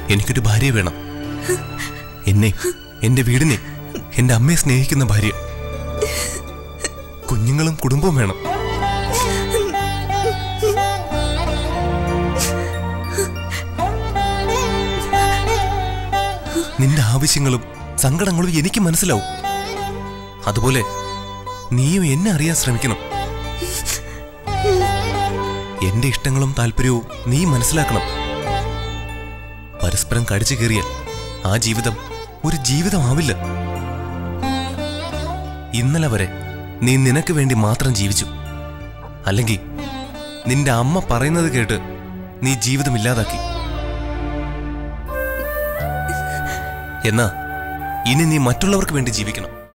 എനിക്കൊരു ഭാര്യ വേണം എന്നെ എന്റെ വീടിനെ എന്റെ അമ്മയെ സ്നേഹിക്കുന്ന ഭാര്യ കുഞ്ഞുങ്ങളും കുടുംബവും വേണം നിന്റെ ആവശ്യങ്ങളും സങ്കടങ്ങളും എനിക്ക് മനസ്സിലാവും അതുപോലെ നീയും എന്നെ അറിയാൻ ശ്രമിക്കണം എന്റെ ഇഷ്ടങ്ങളും താല്പര്യവും നീ മനസ്സിലാക്കണം പരസ്പരം കടിച്ചു കയറിയാൽ ആ ജീവിതം ഒരു ജീവിതമാവില്ല ഇന്നലെ വരെ നീ നിനക്ക് വേണ്ടി മാത്രം ജീവിച്ചു അല്ലെങ്കിൽ നിന്റെ അമ്മ പറയുന്നത് കേട്ട് നീ ജീവിതം ഇല്ലാതാക്കി എന്നാ ഇനി നീ മറ്റുള്ളവർക്ക് വേണ്ടി ജീവിക്കണം